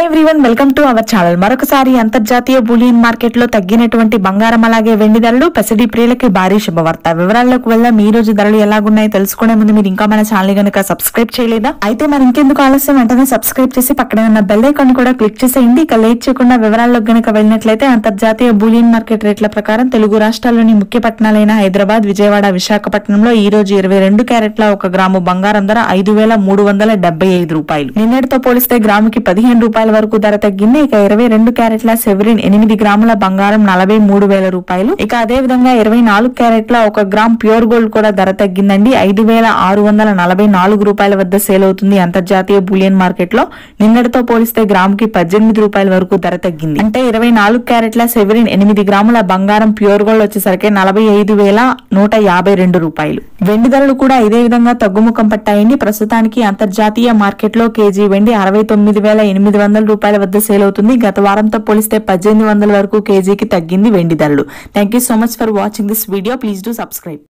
everyone welcome to our channel మరొకసారి అంతర్జాతీయ bullion market లో తగ్గినటువంటి బంగారం అలాగే వెండి ధరలు పెసడి ప్రియులకి భారీ శుభవార్త వివరాల్లోకి వెళ్దాం ఈ రోజు ధరలు ఎలాగున్నాయో తెలుసుకునే ముందు మీరు ఇంకా మన ఛానల్ గనుక సబ్స్క్రైబ్ చేయలేదా అయితే మరి ఇంకెందుకు ఆలస్యం వెంటనే సబ్స్క్రైబ్ చేసి పక్కనే ఉన్న బెల్ ఐకాన్ కూడా క్లిక్ చేసేయండి ఇక లేట్ చేయకుండా వివరాల్లోకి గనుక వెళ్ళినట్లయితే అంతర్జాతీయ బులియన్ మార్కెట్ రేట్ల ప్రకారం తెలుగు రాష్ట్రాల్లోని ముఖ్య పట్టణాలైన హైదరాబాద్ విజయవాడ విశాఖపట్నంలో ఈ రోజు ఇరవై రెండు క్యారెట్ల ఒక గ్రాము బంగారం ధర ఐదు వేల మూడు వందల డెబ్బై ఐదు రూపాయలు నిన్నటితో పోలిస్తే గ్రాముకి పదిహేను రూపాయల వరకు ధర తగ్గింది ఇక ఇరవై రెండు క్యారెట్ల సెవెరిన్ ఎనిమిది గ్రాముల బంగారం నలభై మూడు వేల రూపాయలు ఇక అదే విధంగా ఇరవై నాలుగు క్యారెట్ల ఒక గ్రామ్ ప్యూర్ గోల్డ్ కూడా ధర తగ్గిందండి ఐదు వేల ఆరు వందల నలభై నాలుగు రూపాయల వద్ద సేల్ అవుతుంది అంతర్జాతీయ బులియన్ మార్కెట్ లో నిన్నటితో పోలిస్తే గ్రాముకి పద్దెనిమిది రూపాయల వరకు ధర తగ్గింది అంటే ఇరవై నాలుగు క్యారెట్ల సెవెరిన్ ఎనిమిది గ్రాముల బంగారం ప్యూర్ గోల్డ్ వచ్చేసరికి నలభై ఐదు వేల నూట యాభై రెండు రూపాయలు వెండి ధరలు కూడా ఇదే విధంగా తగ్గుముఖం పట్టాయండి ప్రస్తుతానికి అంతర్జాతీయ మార్కెట్ లో కేజీ వెండి అరవై తొమ్మిది వేల ఎనిమిది వందల రూపాయల వద్ద సేల్ అవుతుంది గత వారంతో పోలిస్తే పద్దెనిమిది వందల వరకు కేజీకి తగ్గింది వెండి ధరలు thank you so much for watching this video please do subscribe